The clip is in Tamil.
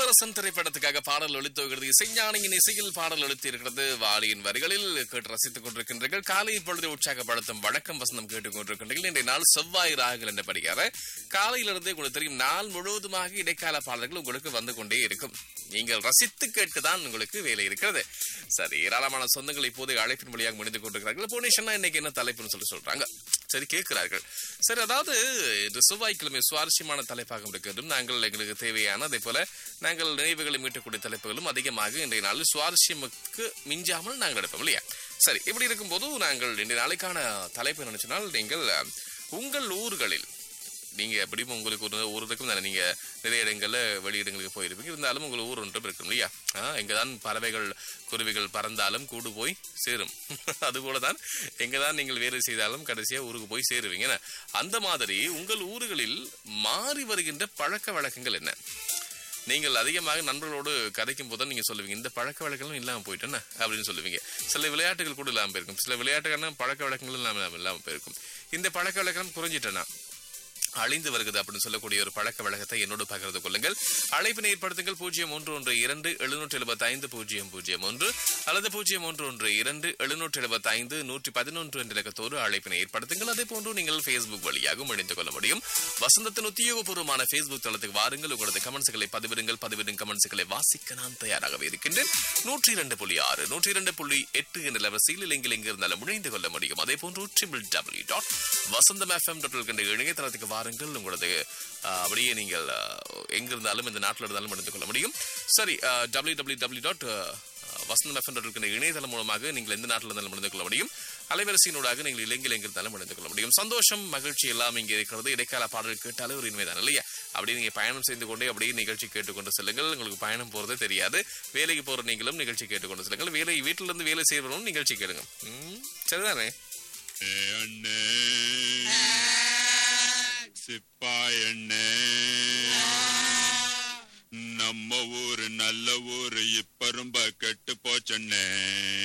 இளவரசன் திரைப்படத்துக்காக பாடல் ஒளித்துகிறது இசைஞானியின் இசையில் பாடல் ஒளித்து இருக்கிறது வாலியின் வரிகளில் கேட்டு ரசித்துக் கொண்டிருக்கின்றீர்கள் காலை பொழுது உற்சாகப்படுத்தும் வழக்கம் வசந்தம் கேட்டுக் கொண்டிருக்கின்றீர்கள் இன்றைய நாள் செவ்வாய் ராகுகள் என்ற படிக்கார காலையிலிருந்தே உங்களுக்கு தெரியும் நாள் முழுவதுமாக இடைக்கால பாடல்கள் உங்களுக்கு வந்து கொண்டே இருக்கும் நீங்கள் ரசித்து கேட்டுதான் உங்களுக்கு வேலை இருக்கிறது சரி ஏராளமான சொந்தங்கள் இப்போது அழைப்பின் வழியாக முடிந்து கொண்டிருக்கிறார்கள் புனேஷன்னா இன்னைக்கு என்ன தலைப்புன்னு சொல்லி சொல்றாங்க சரி கேட்கிறார்கள் சரி அதாவது இது செவ்வாய்க்கிழமை சுவாரஸ்யமான தலைப்பாக இருக்கிறதும் நாங்கள் எங்களுக்கு தேவையான அதே போல நாங்கள் நினைவுகளை மீட்டக்கூடிய தலைப்புகளும் அதிகமாக இன்றைய நாளில் சுவாரஸ்யமுக்கு மிஞ்சாமல் நாங்கள் எடுப்போம் இல்லையா சரி இப்படி இருக்கும்போது நாங்கள் இன்றைய நாளைக்கான தலைப்பு நினைச்சினால் நீங்கள் அஹ், உங்கள் ஊர்களில் நீங்க எப்படியும் உங்களுக்கு ஒரு ஊர் இருக்கும் தானே நீங்க நிறைய இடங்கள்ல வெளியிடங்களுக்கு போயிருப்பீங்க இருந்தாலும் உங்கள் ஊர் ஒன்றும் இருக்கும் இல்லையா ஆ, எங்கதான் பறவைகள் குருவிகள் பறந்தாலும் கூடு போய் சேரும் அதுபோலதான் எங்கதான் நீங்கள் வேலை செய்தாலும் கடைசியா ஊருக்கு போய் சேருவீங்க என்ன? அந்த மாதிரி உங்கள் ஊர்களில் மாறி வருகின்ற பழக்க வழக்கங்கள் என்ன நீங்கள் அதிகமாக நண்பர்களோடு கதைக்கும் போது நீங்க சொல்லுவீங்க இந்த பழக்க வழக்கங்களும் இல்லாம போயிட்டேன்னா அப்படின்னு சொல்லுவீங்க சில விளையாட்டுகள் கூட இல்லாம போயிருக்கும் சில விளையாட்டுக்கான பழக்க வழக்கங்கள் இல்லாம இல்லாம போயிருக்கும் இந்த பழக்க வழக்கம் குறைஞ்சிட்டேன்னா அழிந்து வருகிறது அப்படின்னு சொல்லக்கூடிய ஒரு பழக்க வழக்கத்தை என்னோடு பகிர்ந்து கொள்ளுங்கள் அழைப்பினை ஏற்படுத்துங்கள் பூஜ்ஜியம் ஒன்று ஒன்று இரண்டு எழுநூற்றி எழுபத்தி ஐந்து பூஜ்ஜியம் பூஜ்ஜியம் ஒன்று அல்லது பூஜ்ஜியம் ஒன்று ஒன்று இரண்டு எழுநூற்றி எழுபத்தி ஐந்து நூற்றி பதினொன்று என்ற இலக்கத்தோடு அழைப்பினை ஏற்படுத்துங்கள் அதே போன்று நீங்கள் ஃபேஸ்புக் வழியாகவும் இணைந்து கொள்ள முடியும் வசந்தத்தின் உத்தியோகபூர்வமான ஃபேஸ்புக் தளத்துக்கு வாருங்கள் உங்களது கமெண்ட்ஸ்களை பதிவிடுங்கள் பதிவிடும் கமெண்ட்ஸ்களை வாசிக்க நான் தயாராகவே இருக்கின்றேன் நூற்றி இரண்டு புள்ளி ஆறு நூற்றி இரண்டு புள்ளி எட்டு என்ற லவசியில் எங்கில் எங்கிருந்தாலும் இணைந்து கொள்ள முடியும் அதே போன்று triple W dot Vasantham FM dot என்ற இணையதளத்துக்கு வாருங்கள் உங்களது ஆ, அப்படியே நீங்கள் ஆ, எங்கிருந்தாலும் இந்த நாட்டில் இருந்தாலும் எடுத்துக் கொள்ள முடியும் சரி W W W dot Vasantham FM dot என்ற இணையதளம் மூலமாக நீங்கள் எந்த நாட்டில் இருந்தாலும் இணைந்து கொள்ள முடியும் அலைவரிசையினூடாக நீங்கள் இலங்கையில் எங்கிருந்தாலும் இணைந்து கொள்ள முடியும் சந்தோஷம் மகிழ்ச்சி எல்லாம் இங்கே இருக்கிறது இடைக்கால பாடல் கேட்டாலே ஒரு இனிமைதான் இல்லையா அப்படியே நீங்க பயணம் செய்து கொண்டே அப்படியே நிகழ்ச்சி கேட்டுக்கொண்டு செல்லுங்கள் உங்களுக்கு பயணம் போறதே தெரியாது வேலைக்கு போற நீங்களும் நிகழ்ச்சி கேட்டுக்கொண்டு செல்லுங்கள் வேலை வீட்டில இருந்து வேலை செய்வரும் நிகழ்ச்சி கேளுங்க ம், சரிதானே ஏ அண்ணே சிப்பாய் அண்ணே நம்ம ஊரு நல்ல ஊரு இப்ப ரொம்ப கெட்டு போச்சண்ணே